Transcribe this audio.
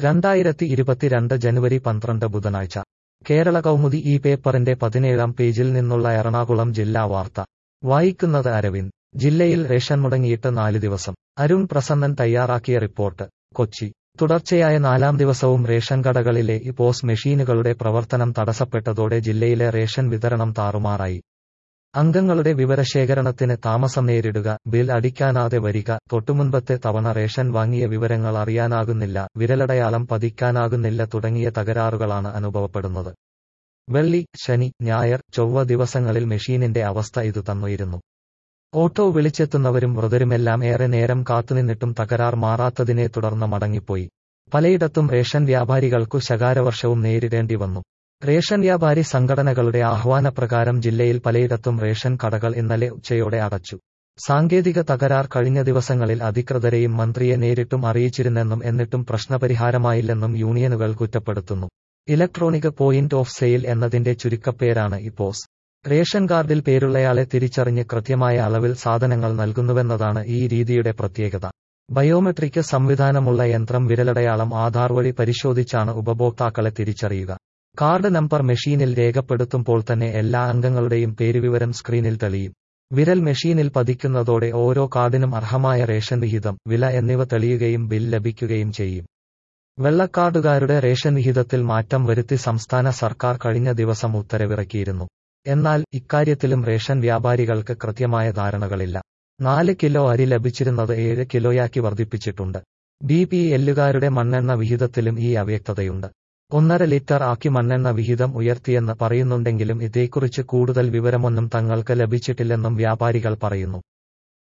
രണ്ടായിരത്തി ഇരുപത്തിരണ്ട് ജനുവരി പന്ത്രണ്ട് ബുധനാഴ്ച കേരള കൗമുദി ഈ പേപ്പറിന്റെ പതിനേഴാം പേജിൽ നിന്നുള്ള എറണാകുളം ജില്ലാ വാർത്ത വായിക്കുന്നത് അരവിന്ദ് ജില്ലയിൽ റേഷൻ മുടങ്ങിയിട്ട് നാല് ദിവസം അരുൺ പ്രസന്നൻ തയ്യാറാക്കിയ റിപ്പോർട്ട് കൊച്ചി തുടർച്ചയായ നാലാം ദിവസവും റേഷൻ കടകളിലെ ഈ പോസ് മെഷീനുകളുടെ പ്രവർത്തനം തടസ്സപ്പെട്ടതോടെ ജില്ലയിലെ റേഷൻ വിതരണം താറുമാറായി അംഗങ്ങളുടെ വിവരശേഖരണത്തിന് താമസം നേരിടുക ബിൽ അടിക്കാനാതെ വരിക തൊട്ടുമുൻപത്തെ തവണ റേഷൻ വാങ്ങിയ വിവരങ്ങൾ അറിയാനാകുന്നില്ല വിരലടയാളം പതിക്കാനാകുന്നില്ല തുടങ്ങിയ തകരാറുകളാണ് അനുഭവപ്പെടുന്നത് വെള്ളി ശനി ഞായർ ചൊവ്വ ദിവസങ്ങളിൽ മെഷീനിന്റെ അവസ്ഥ ഇതു തന്നുയിരുന്നു ഓട്ടോ വിളിച്ചെത്തുന്നവരും വൃതരുമെല്ലാം ഏറെ നേരം കാത്തുനിന്നിട്ടും തകരാർ മാറാത്തതിനെ തുടർന്ന് മടങ്ങിപ്പോയി പലയിടത്തും റേഷൻ വ്യാപാരികൾക്കു ശകാരവർഷവും നേരിടേണ്ടി വന്നു റേഷൻ വ്യാപാരി സംഘടനകളുടെ ആഹ്വാനപ്രകാരം ജില്ലയിൽ പലയിടത്തും റേഷൻ കടകൾ ഇന്നലെ ഉച്ചയോടെ അടച്ചു സാങ്കേതിക തകരാർ കഴിഞ്ഞ ദിവസങ്ങളിൽ അധികൃതരെയും മന്ത്രിയെ നേരിട്ടും അറിയിച്ചിരുന്നെന്നും എന്നിട്ടും പ്രശ്നപരിഹാരമായില്ലെന്നും യൂണിയനുകൾ കുറ്റപ്പെടുത്തുന്നു ഇലക്ട്രോണിക് പോയിന്റ് ഓഫ് സെയിൽ എന്നതിന്റെ ചുരുക്കപ്പേരാണ് ഇപ്പോസ് റേഷൻ കാർഡിൽ പേരുള്ളയാളെ തിരിച്ചറിഞ്ഞ് കൃത്യമായ അളവിൽ സാധനങ്ങൾ നൽകുന്നുവെന്നതാണ് ഈ രീതിയുടെ പ്രത്യേകത ബയോമെട്രിക് സംവിധാനമുള്ള യന്ത്രം വിരലടയാളം ആധാർ വഴി പരിശോധിച്ചാണ് ഉപഭോക്താക്കളെ തിരിച്ചറിയുക കാർഡ് നമ്പർ മെഷീനിൽ രേഖപ്പെടുത്തുമ്പോൾ തന്നെ എല്ലാ അംഗങ്ങളുടെയും പേരുവിവരം സ്ക്രീനിൽ തെളിയും വിരൽ മെഷീനിൽ പതിക്കുന്നതോടെ ഓരോ കാർഡിനും അർഹമായ റേഷൻ വിഹിതം വില എന്നിവ തെളിയുകയും ബിൽ ലഭിക്കുകയും ചെയ്യും വെള്ളക്കാർഡുകാരുടെ റേഷൻ വിഹിതത്തിൽ മാറ്റം വരുത്തി സംസ്ഥാന സർക്കാർ കഴിഞ്ഞ ദിവസം ഉത്തരവിറക്കിയിരുന്നു എന്നാൽ ഇക്കാര്യത്തിലും റേഷൻ വ്യാപാരികൾക്ക് കൃത്യമായ ധാരണകളില്ല നാല് കിലോ അരി ലഭിച്ചിരുന്നത് ഏഴ് കിലോയാക്കി വർദ്ധിപ്പിച്ചിട്ടുണ്ട് ബി പി എല്ലുകാരുടെ മണ്ണെണ്ണ വിഹിതത്തിലും ഈ അവ്യക്തതയുണ്ട് ഒന്നര ലിറ്റർ ആക്കി മണ്ണെണ്ണ വിഹിതം ഉയർത്തിയെന്ന് പറയുന്നുണ്ടെങ്കിലും ഇതേക്കുറിച്ച് കൂടുതൽ വിവരമൊന്നും തങ്ങൾക്ക് ലഭിച്ചിട്ടില്ലെന്നും വ്യാപാരികൾ പറയുന്നു